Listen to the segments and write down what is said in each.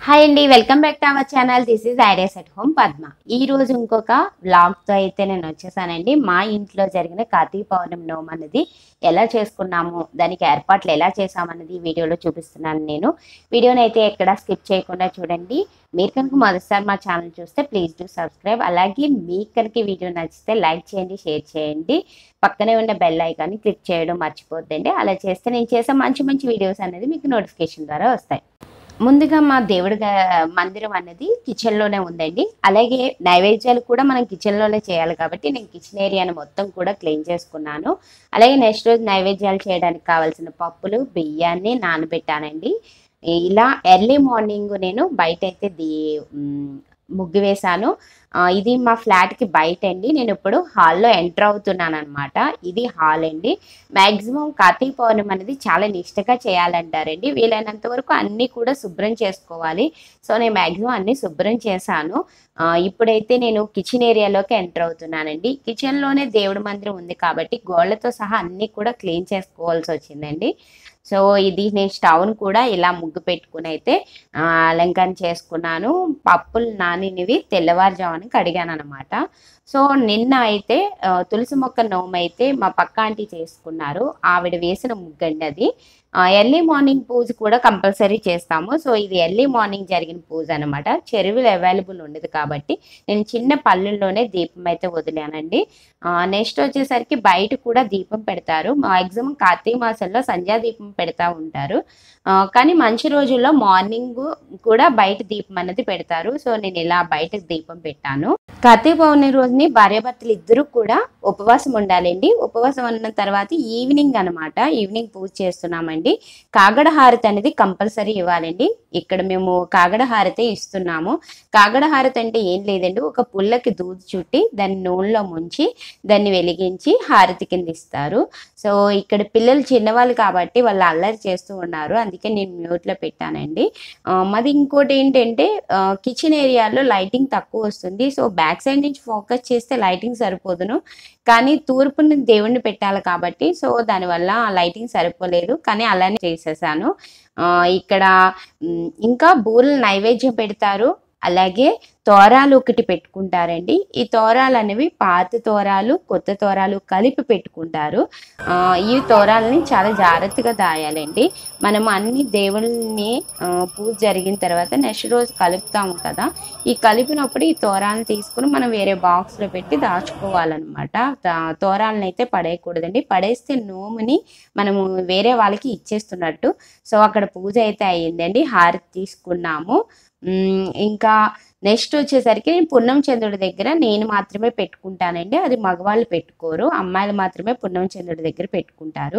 hi అండి welcome back to our channel this is ideas at home Padma ఈ రోజు ఇంకొక వ్లాగ్తో అయితే నేను వచ్చేసానండి మా ఇంట్లో జరిగిన కార్తీక పౌర్ణమి నోమ్ అనేది ఎలా చేసుకున్నాము దానికి ఏర్పాట్లు ఎలా చేసామన్నది ఈ వీడియోలో చూపిస్తున్నాను నేను వీడియోని అయితే ఎక్కడ స్కిప్ చేయకుండా చూడండి మీరు కనుక మొదటిసారి మా ఛానల్ చూస్తే ప్లీజ్ డూ సబ్స్క్రైబ్ అలాగే మీకు కనుక ఈ వీడియో నచ్చితే లైక్ చేయండి షేర్ చేయండి పక్కనే ఉన్న బెల్ ఐకాన్ని క్లిక్ చేయడం మర్చిపోద్దండి అలా చేస్తే నేను చేసే మంచి మంచి వీడియోస్ అనేది మీకు నోటిఫికేషన్ ద్వారా వస్తాయి ముందుగా మా దేవుడి గా- మందిరం అనేది కిచెన్ లోనే ఉందండి అలాగే నైవేద్యాలు కూడా మనం కిచెన్ లోనే చేయాలి కాబట్టి నేను కిచెన్ ఏరియాని మొత్తం కూడా క్లీన్ చేసుకున్నాను అలాగే నెక్స్ట్ రోజు నైవేద్యాలు చేయడానికి కావాల్సిన పప్పులు బియ్యాన్ని నానబెట్టానండి ఇలా ఎర్లీ మార్నింగ్ నేను బయట అయితే దీ మ్, ముగ్గు వేశాను ఆ, ఇది మా ఫ్లాట్ కి బయట అండి నేను ఇప్పుడు హాల్లో ఎంటర్ అవుతున్నాను అనమాట ఇది హాల్ అండి మాక్సిమం కార్తీక పౌర్ణమి అనేది చాలా నిష్టగా చేయాలంటారండి వీలైనంత వరకు అన్నీ కూడా శుభ్రం చేసుకోవాలి సో నేను మాక్సిమం అన్నీ శుభ్రం చేశాను ఆ, ఇప్పుడైతే నేను కిచెన్ ఏరియాలోకి ఎంటర్ అవుతున్నానండి కిచెన్లోనే దేవుడి మందిరం ఉంది కాబట్టి గోళ్ళతో సహా అన్నీ కూడా క్లీన్ చేసుకోవాల్సి వచ్చిందండి సో ఇది నేను స్టవ్ను కూడా ఇలా ముగ్గు పెట్టుకుని అయితే ఆ, అలంకరణ చేసుకున్నాను పప్పులు నానినవి తెల్లవారుజామున కడిగాను అనమాట సో నిన్న అయితే ఆ, తులసి మొక్క నోము అయితే మా పక్క ఆంటీ చేసుకున్నారు ఆవిడ వేసిన ముగ్గండి అది ఎర్లీ మార్నింగ్ పూజ కూడా కంపల్సరీ చేస్తాము సో ఇది ఎర్లీ మార్నింగ్ జరిగిన పూజ అనమాట చెరువులు అవైలబుల్ ఉండదు కాబట్టి నేను చిన్న పల్లెల్లోనే దీపం అయితే వదిలానండి నెక్స్ట్ వచ్చేసరికి బయట కూడా దీపం పెడతారు మాక్సిమం కార్తీక మాసంలో సంధ్యా దీపం పెడతా ఉంటారు ఆ, కానీ మంచి రోజుల్లో మార్నింగ్ కూడా బయట దీపం అనేది పెడతారు సో నేను ఇలా బయట దీపం పెట్టాను కార్తీక పౌర్ణమి రోజుని భార్యాభర్తలు ఇద్దరు కూడా ఉపవాసం ఉండాలండి ఉపవాసం ఉన్న తర్వాత ఈవినింగ్ అన్నమాట ఈవినింగ్ పూజ చేస్తున్నామండి కాగడ హారతి అనేది కంపల్సరీ ఇవ్వాలండి ఇక్కడ మేము కాగడ హారతి ఇస్తున్నాము కాగడ హారతి అంటే ఏం లేదండి ఒక పుల్లకి దూది చుట్టి దాన్ని నూనెలో ముంచి దాన్ని వెలిగించి హారతి కింద ఇస్తారు సో ఇక్కడ పిల్లలు చిన్నవాళ్ళు కాబట్టి వాళ్ళు అల్లరి చేస్తూ ఉన్నారు అందుకే నేను మ్యూట్లో పెట్టానండి ఆ, మాది ఇంకోటి ఏంటంటే కిచెన్ ఏరియాలో లైటింగ్ తక్కువ వస్తుంది సో బ్యాక్ సైడ్ నుంచి ఫోకస్ చేస్తే లైటింగ్ సరిపోదును కానీ తూర్పుని దేవుణ్ణి పెట్టాలి కాబట్టి సో దానివల్ల లైటింగ్ సరిపోలేదు కానీ అలానే చేసేసాను ఆ, ఇక్కడ మ్, ఇంకా బూరెలు నైవేద్యం పెడతారు అలాగే తోరాలు ఒకటి పెట్టుకుంటారండి ఈ తోరాలు అనేవి పాత తోరాలు కొత్త తోరాలు కలిపి పెట్టుకుంటారు ఆ, ఈ తోరాలని చాలా జాగ్రత్తగా దాయాలండి మనం అన్ని దేవుళ్ళని ఆ, పూజ జరిగిన తర్వాత నెక్స్ట్ రోజు కలుపుతాము కదా ఈ కలిపినప్పుడు ఈ తోరాలను తీసుకుని మనం వేరే బాక్స్ లో పెట్టి దాచుకోవాలన్నమాట తా- తోరాలను అయితే పడేయకూడదండి పడేస్తే నోముని మనము వేరే వాళ్ళకి ఇచ్చేస్తున్నట్టు సో అక్కడ పూజ అయితే అయ్యిందండి హారతి తీసుకున్నాము ఉమ్, ఇంకా నెక్స్ట్ వచ్చేసరికి నేను పున్నం చంద్రుడి దగ్గర నేను మాత్రమే పెట్టుకుంటానండి అది మగవాళ్ళు పెట్టుకోరు అమ్మాయిలు మాత్రమే పున్నం చంద్రుడి దగ్గర పెట్టుకుంటారు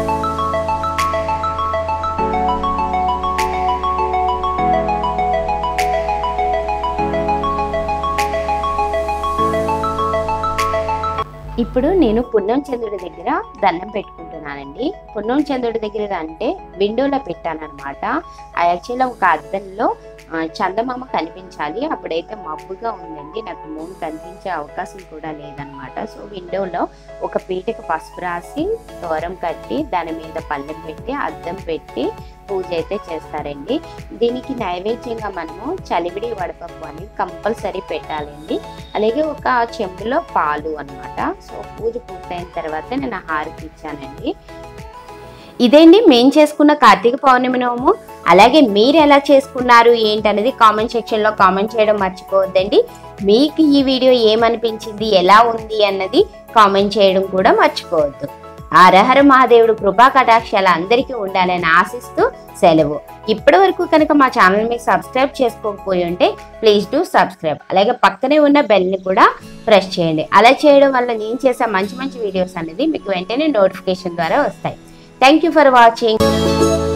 ఇప్పుడు నేను పున్నం చంద్రుడి దగ్గర దండం పెట్టుకుంటున్నానండి పున్నం చంద్రుడి దగ్గర అంటే విండోలో పెట్టానన్నమాట యాక్చువల్గా ఒక అద్దంలో ఆ, చందమామ కనిపించాలి అప్పుడైతే మబ్బుగా ఉందండి నాకు మూన్ కనిపించే అవకాశం కూడా లేదనమాట సో విండోలో ఒక పీటక పసుపు రాసి దూరం కట్టి దాని మీద పళ్ళెం పెట్టి అద్దం పెట్టి పూజ అయితే చేస్తారండి దీనికి నైవేద్యంగా మనము చలివిడి వడపప్పు అనేది కంపల్సరీ పెట్టాలండి అలాగే ఒక చెంబులో పాలు అన్నమాట సో పూజ పూర్తయిన తర్వాత నేను హారతి ఇచ్చానండి ఇదేంటి మేం చేసుకున్న కార్తీక పౌర్ణమి నోము అలాగే మీరు ఎలా చేసుకున్నారు ఏంటనేది కామెంట్ సెక్షన్లో కామెంట్ చేయడం మర్చిపోవద్దండి మీకు ఈ వీడియో ఏమనిపించింది ఎలా ఉంది అన్నది కామెంట్ చేయడం కూడా మర్చిపోవద్దు ఆ రహర మహాదేవుడు కృపా కటాక్షాలు అందరికీ ఉండాలని ఆశిస్తూ సెలవు ఇప్పటి వరకు కనుక మా ఛానల్ మీకు సబ్స్క్రైబ్ చేసుకోకపోయి ఉంటే ప్లీజ్ డూ సబ్స్క్రైబ్ అలాగే పక్కనే ఉన్న బెల్ని కూడా ప్రెస్ చేయండి అలా చేయడం వల్ల నేను చేసే మంచి మంచి వీడియోస్ అనేది మీకు వెంటనే నోటిఫికేషన్ ద్వారా వస్తాయి థ్యాంక్ యూ ఫర్ వాచింగ్